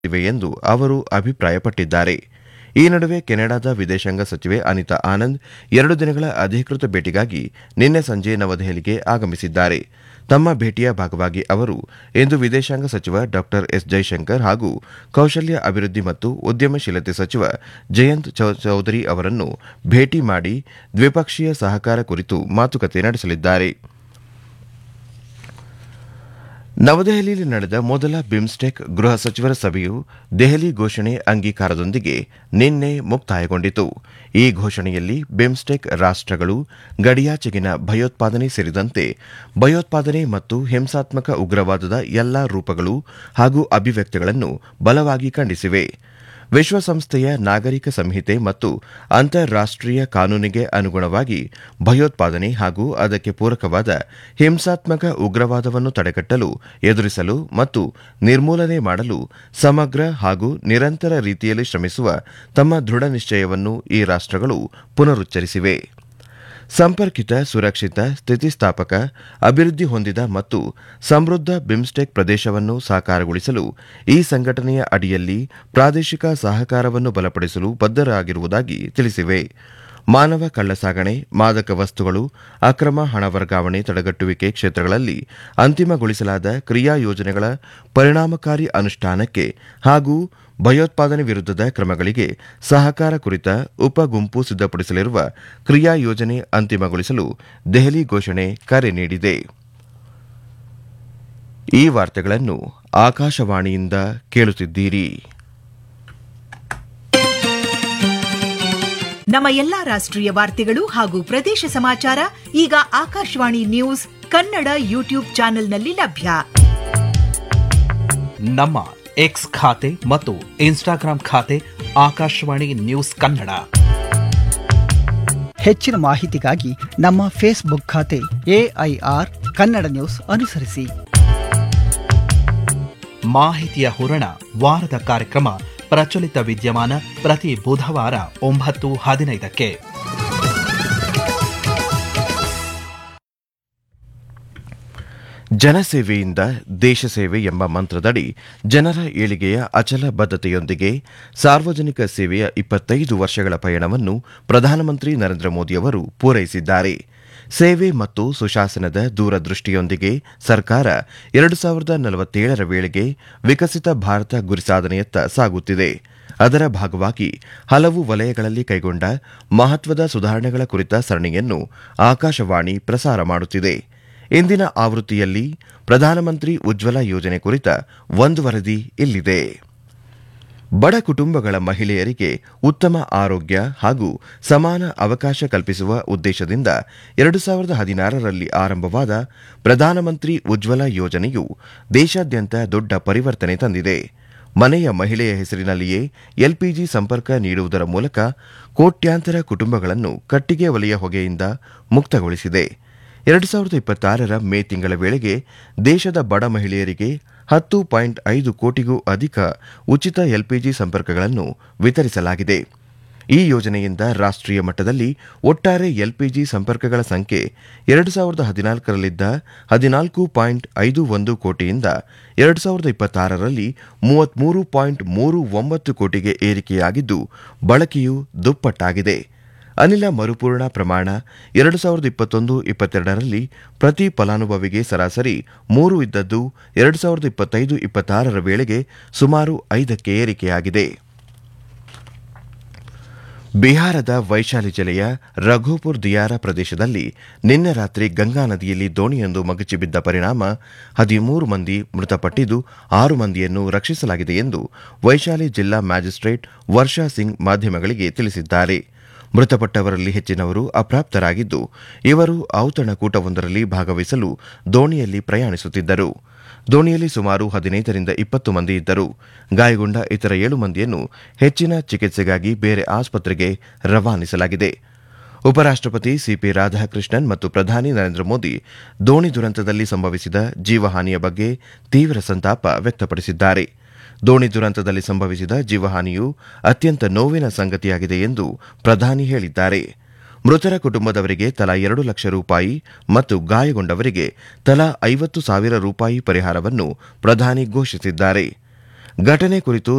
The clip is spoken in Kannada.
ಇವೆ ಎಂದು ಅವರು ಅಭಿಪ್ರಾಯಪಟ್ಟಿದ್ದಾರೆ ಈ ನಡುವೆ ಕೆನಡಾದ ವಿದೇಶಾಂಗ ಸಚಿವೆ ಅನಿತಾ ಆನಂದ್ ಎರಡು ದಿನಗಳ ಅಧಿಕೃತ ಭೇಟಿಗಾಗಿ ನಿನ್ನೆ ಸಂಜೆ ನವದೆಹಲಿಗೆ ಆಗಮಿಸಿದ್ದಾರೆ ತಮ್ಮ ಭೇಟಿಯ ಭಾಗವಾಗಿ ಅವರು ಇಂದು ವಿದೇಶಾಂಗ ಸಚಿವ ಡಾ ಎಸ್ ಜೈಶಂಕರ್ ಹಾಗೂ ಕೌಶಲ್ಯ ಅಭಿವೃದ್ಧಿ ಮತ್ತು ಉದ್ಯಮಶೀಲತೆ ಸಚಿವ ಜಯಂತ್ ಚೌಧರಿ ಅವರನ್ನು ಭೇಟಿ ಮಾಡಿ ದ್ವಿಪಕ್ಷೀಯ ಸಹಕಾರ ಕುರಿತು ಮಾತುಕತೆ ನಡೆಸಲಿದ್ದಾರೆ ನವದೆಹಲಿಯಲ್ಲಿ ನಡೆದ ಮೊದಲ ಬಿಮ್ಸ್ಟೆಕ್ ಗೃಹ ಸಚಿವರ ಸಭೆಯು ದೆಹಲಿ ಘೋಷಣೆ ಅಂಗೀಕಾರದೊಂದಿಗೆ ನಿನ್ನೆ ಮುಕ್ತಾಯಗೊಂಡಿತು ಈ ಘೋಷಣೆಯಲ್ಲಿ ಬಿಮ್ಸ್ಟೆಕ್ ರಾಷ್ಟಗಳು ಗಡಿಯಾಚೆಗಿನ ಭಯೋತ್ಪಾದನೆ ಸೇರಿದಂತೆ ಭಯೋತ್ಪಾದನೆ ಮತ್ತು ಹಿಂಸಾತ್ಮಕ ಉಗ್ರವಾದದ ಎಲ್ಲಾ ರೂಪಗಳು ಹಾಗೂ ಅಭಿವ್ಯಕ್ತಿಗಳನ್ನು ಬಲವಾಗಿ ಖಂಡಿಸಿವೆ ವಿಶ್ವಸಂಸ್ಥೆಯ ನಾಗರಿಕ ಸಂಹಿತೆ ಮತ್ತು ಅಂತಾರಾಷ್ಟೀಯ ಕಾನೂನಿಗೆ ಅನುಗುಣವಾಗಿ ಭಯೋತ್ಪಾದನೆ ಹಾಗೂ ಅದಕ್ಕೆ ಪೂರಕವಾದ ಹಿಂಸಾತ್ಮಕ ಉಗ್ರವಾದವನ್ನು ತಡೆಗಟ್ಟಲು ಎದುರಿಸಲು ಮತ್ತು ನಿರ್ಮೂಲನೆ ಮಾಡಲು ಸಮಗ್ರ ಹಾಗೂ ನಿರಂತರ ರೀತಿಯಲ್ಲಿ ಶ್ರಮಿಸುವ ತಮ್ಮ ದೃಢ ನಿಶ್ಚಯವನ್ನು ಈ ರಾಷ್ಟಗಳು ಪುನರುಚ್ಚರಿಸಿವೆ ಸಂಪರ್ಕಿತ ಸುರಕ್ಷಿತ ಸ್ಥಿತಿಸ್ಥಾಪಕ ಅಭಿವೃದ್ಧಿ ಹೊಂದಿದ ಮತ್ತು ಸಮೃದ್ಧ ಬಿಮ್ಸ್ಟೆಕ್ ಪ್ರದೇಶವನ್ನು ಸಾಕಾರಗೊಳಿಸಲು ಈ ಸಂಘಟನೆಯ ಅಡಿಯಲ್ಲಿ ಪ್ರಾದೇಶಿಕ ಸಹಕಾರವನ್ನು ಬಲಪಡಿಸಲು ಬದ್ಧರಾಗಿರುವುದಾಗಿ ತಿಳಿಸಿವೆ ಮಾನವ ಕಳ್ಳಸಾಗಣೆ ಮಾದಕ ವಸ್ತುಗಳು ಅಕ್ರಮ ಹಣ ವರ್ಗಾವಣೆ ತಡೆಗಟ್ಟುವಿಕೆ ಕ್ಷೇತ್ರಗಳಲ್ಲಿ ಅಂತಿಮಗೊಳಿಸಲಾದ ಕ್ರಿಯಾ ಯೋಜನೆಗಳ ಪರಿಣಾಮಕಾರಿ ಅನುಷ್ಠಾನಕ್ಕೆ ಹಾಗೂ ಭಯೋತ್ಪಾದನೆ ವಿರುದ್ಧದ ಕ್ರಮಗಳಿಗೆ ಸಹಕಾರ ಕುರಿತ ಉಪ ಗುಂಪು ಸಿದ್ದಪಡಿಸಲಿರುವ ಕ್ರಿಯಾ ಯೋಜನೆ ಅಂತಿಮಗೊಳಿಸಲು ದೆಹಲಿ ಘೋಷಣೆ ಕರೆ ನೀಡಿದೆ ಈ ವಾರ್ತೆಗಳನ್ನು ಆಕಾಶವಾಣಿಯಿಂದ ಕೇಳುತ್ತಿದ್ದೀರಿ ನಮ್ಮ ಎಲ್ಲಾ ರಾಷ್ಟ್ರೀಯ ವಾರ್ತೆಗಳು ಹಾಗೂ ಪ್ರದೇಶ ಸಮಾಚಾರ ಈಗ ಆಕಾಶವಾಣಿ ನ್ಯೂಸ್ ಕನ್ನಡ ಯೂಟ್ಯೂಬ್ ಚಾನೆಲ್ನಲ್ಲಿ ಲಭ್ಯ ನಮ್ಮ ಎಕ್ಸ್ ಖಾತೆ ಮತ್ತು ಇನ್ಸ್ಟಾಗ್ರಾಂ ಖಾತೆ ಆಕಾಶವಾಣಿ ನ್ಯೂಸ್ ಕನ್ನಡ ಹೆಚ್ಚಿನ ಮಾಹಿತಿಗಾಗಿ ನಮ್ಮ ಫೇಸ್ಬುಕ್ ಖಾತೆ ಎಐಆರ್ ಕನ್ನಡ ನ್ಯೂಸ್ ಅನುಸರಿಸಿ ಮಾಹಿತಿಯ ಹೂರಣ ವಾರದ ಕಾರ್ಯಕ್ರಮ ಪ್ರಚಲಿತ ವಿದ್ಯಮಾನ ಪ್ರತಿ ಬುಧವಾರ ಒಂಬತ್ತು ಹದಿನೈದಕ್ಕೆ ಜನಸೇವೆಯಿಂದ ದೇಶ ಸೇವೆ ಎಂಬ ಮಂತ್ರದಡಿ ಜನರ ಏಳಿಗೆಯ ಅಚಲ ಬದ್ಧತೆಯೊಂದಿಗೆ ಸಾರ್ವಜನಿಕ ಸೇವೆಯ ಇಪ್ಪತ್ತೈದು ವರ್ಷಗಳ ಪಯಣವನ್ನು ಪ್ರಧಾನಮಂತ್ರಿ ನರೇಂದ್ರ ಮೋದಿಯವರು ಪೂರೈಸಿದ್ದಾರೆ ಸೇವೆ ಮತ್ತು ಸುಶಾಸನದ ದೂರದೃಷ್ಟಿಯೊಂದಿಗೆ ಸರ್ಕಾರ ಎರಡು ಸಾವಿರದ ನಲವತ್ತೇಳರ ವೇಳೆಗೆ ವಿಕಸಿತ ಭಾರತ ಗುರಿ ಸಾಧನೆಯತ್ತ ಸಾಗುತ್ತಿದೆ ಅದರ ಭಾಗವಾಗಿ ಹಲವು ವಲಯಗಳಲ್ಲಿ ಕೈಗೊಂಡ ಮಹತ್ವದ ಸುಧಾರಣೆಗಳ ಕುರಿತ ಸರಣಿಯನ್ನು ಆಕಾಶವಾಣಿ ಪ್ರಸಾರ ಮಾಡುತ್ತಿದೆ ಇಂದಿನ ಆವೃತ್ತಿಯಲ್ಲಿ ಪ್ರಧಾನಮಂತ್ರಿ ಉಜ್ವಲ ಯೋಜನೆ ಕುರಿತ ಒಂದು ವರದಿ ಇಲ್ಲಿದೆ ಬಡ ಕುಟುಂಬಗಳ ಮಹಿಳೆಯರಿಗೆ ಉತ್ತಮ ಆರೋಗ್ಯ ಹಾಗೂ ಸಮಾನ ಅವಕಾಶ ಕಲ್ಪಿಸುವ ಉದ್ದೇಶದಿಂದ ಎರಡು ಸಾವಿರದ ಹದಿನಾರರಲ್ಲಿ ಆರಂಭವಾದ ಪ್ರಧಾನಮಂತ್ರಿ ಉಜ್ವಲ ಯೋಜನೆಯು ದೇಶಾದ್ಯಂತ ದೊಡ್ಡ ಪರಿವರ್ತನೆ ತಂದಿದೆ ಮನೆಯ ಮಹಿಳೆಯ ಹೆಸರಿನಲ್ಲಿಯೇ ಎಲ್ಪಿಜಿ ಸಂಪರ್ಕ ನೀಡುವುದರ ಮೂಲಕ ಕೋಟ್ಯಾಂತರ ಕುಟುಂಬಗಳನ್ನು ಕಟ್ಟಿಗೆ ವಲಯ ಹೊಗೆಯಿಂದ ಮುಕ್ತಗೊಳಿಸಿದೆ ಎರಡು ಸಾವಿರದ ಇಪ್ಪತ್ತಾರರ ಮೇ ತಿಂಗಳ ವೇಳೆಗೆ ದೇಶದ ಬಡ ಮಹಿಳೆಯರಿಗೆ ಹತ್ತು ಪಾಯಿಂಟ್ ಐದು ಕೋಟಿಗೂ ಅಧಿಕ ಉಚಿತ ಎಲ್ಪಿಜಿ ಸಂಪರ್ಕಗಳನ್ನು ವಿತರಿಸಲಾಗಿದೆ ಈ ಯೋಜನೆಯಿಂದ ರಾಷ್ಟ್ರೀಯ ಮಟ್ಟದಲ್ಲಿ ಒಟ್ಟಾರೆ ಎಲ್ಪಿಜಿ ಸಂಪರ್ಕಗಳ ಸಂಖ್ಯೆ ಎರಡು ಸಾವಿರದ ಹದಿನಾಲ್ಕರಲ್ಲಿದ್ದ ಹದಿನಾಲ್ಕು ಪಾಯಿಂಟ್ ಐದು ಒಂದು ಕೋಟಿಯಿಂದ ಎರಡು ಸಾವಿರದ ಇಪ್ಪತ್ತಾರರಲ್ಲಿ ಮೂವತ್ಮೂರು ಪಾಯಿಂಟ್ ಮೂರು ಒಂಬತ್ತು ಕೋಟಿಗೆ ಏರಿಕೆಯಾಗಿದ್ದು ಬಳಕೆಯು ದುಪ್ಪಟ್ಟಾಗಿದೆ ಅನಿಲ ಮರುಪೂರಣ ಪ್ರಮಾಣ ಎರಡು ಸಾವಿರದ ಇಪ್ಪತ್ತೊಂದು ಇಪ್ಪತ್ತೆರಡರಲ್ಲಿ ಪ್ರತಿ ಫಲಾನುಭವಿಗೆ ಸರಾಸರಿ ಮೂರು ಇದ್ದದ್ದು ಎರಡು ಸಾವಿರದ ಇಪ್ಪತ್ತೈದು ಇಪ್ಪತ್ತಾರರ ವೇಳೆಗೆ ಸುಮಾರು ಐದಕ್ಕೆ ಏರಿಕೆಯಾಗಿದೆ ಬಿಹಾರದ ವೈಶಾಲಿ ಜಿಲ್ಲೆಯ ರಘೋಪುರ್ ದಿಯಾರ ಪ್ರದೇಶದಲ್ಲಿ ನಿನ್ನೆ ರಾತ್ರಿ ಗಂಗಾ ನದಿಯಲ್ಲಿ ದೋಣಿಯೊಂದು ಮಗುಚಿ ಬಿದ್ದ ಪರಿಣಾಮ ಹದಿಮೂರು ಮಂದಿ ಮೃತಪಟ್ಟಿದ್ದು ಆರು ಮಂದಿಯನ್ನು ರಕ್ಷಿಸಲಾಗಿದೆ ಎಂದು ವೈಶಾಲಿ ಜಿಲ್ಲಾ ಮ್ಯಾಜಿಸ್ಟ್ರೇಟ್ ವರ್ಷಾ ಸಿಂಗ್ ಮಾಧ್ಯಮಗಳಿಗೆ ತಿಳಿಸಿದ್ದಾರೆ ಮೃತಪಟ್ಟವರಲ್ಲಿ ಹೆಚ್ಚಿನವರು ಅಪ್ರಾಪ್ತರಾಗಿದ್ದು ಇವರು ಔತಣಕೂಟವೊಂದರಲ್ಲಿ ಭಾಗವಹಿಸಲು ದೋಣಿಯಲ್ಲಿ ಪ್ರಯಾಣಿಸುತ್ತಿದ್ದರು ದೋಣಿಯಲ್ಲಿ ಸುಮಾರು ಹದಿನೈದರಿಂದ ಇಪ್ಪತ್ತು ಮಂದಿ ಇದ್ದರು ಗಾಯಗೊಂಡ ಇತರ ಏಳು ಮಂದಿಯನ್ನು ಹೆಚ್ಚಿನ ಚಿಕಿತ್ಸೆಗಾಗಿ ಬೇರೆ ಆಸ್ಪತ್ರೆಗೆ ರವಾನಿಸಲಾಗಿದೆ ಉಪರಾಷ್ಟಪತಿ ಸಿಪಿ ರಾಧಾಕೃಷ್ಣನ್ ಮತ್ತು ಪ್ರಧಾನಿ ನರೇಂದ್ರ ಮೋದಿ ದೋಣಿ ದುರಂತದಲ್ಲಿ ಸಂಭವಿಸಿದ ಜೀವಹಾನಿಯ ಬಗ್ಗೆ ತೀವ್ರ ಸಂತಾಪ ವ್ಯಕ್ತಪಡಿಸಿದ್ದಾರೆ ದೋಣಿ ದುರಂತದಲ್ಲಿ ಸಂಭವಿಸಿದ ಜೀವಹಾನಿಯು ಅತ್ಯಂತ ನೋವಿನ ಸಂಗತಿಯಾಗಿದೆ ಎಂದು ಪ್ರಧಾನಿ ಹೇಳಿದ್ದಾರೆ ಮೃತರ ಕುಟುಂಬದವರಿಗೆ ತಲಾ ಎರಡು ಲಕ್ಷ ರೂಪಾಯಿ ಮತ್ತು ಗಾಯಗೊಂಡವರಿಗೆ ತಲಾ ಐವತ್ತು ಸಾವಿರ ರೂಪಾಯಿ ಪರಿಹಾರವನ್ನು ಪ್ರಧಾನಿ ಘೋಷಿಸಿದ್ದಾರೆ ಘಟನೆ ಕುರಿತು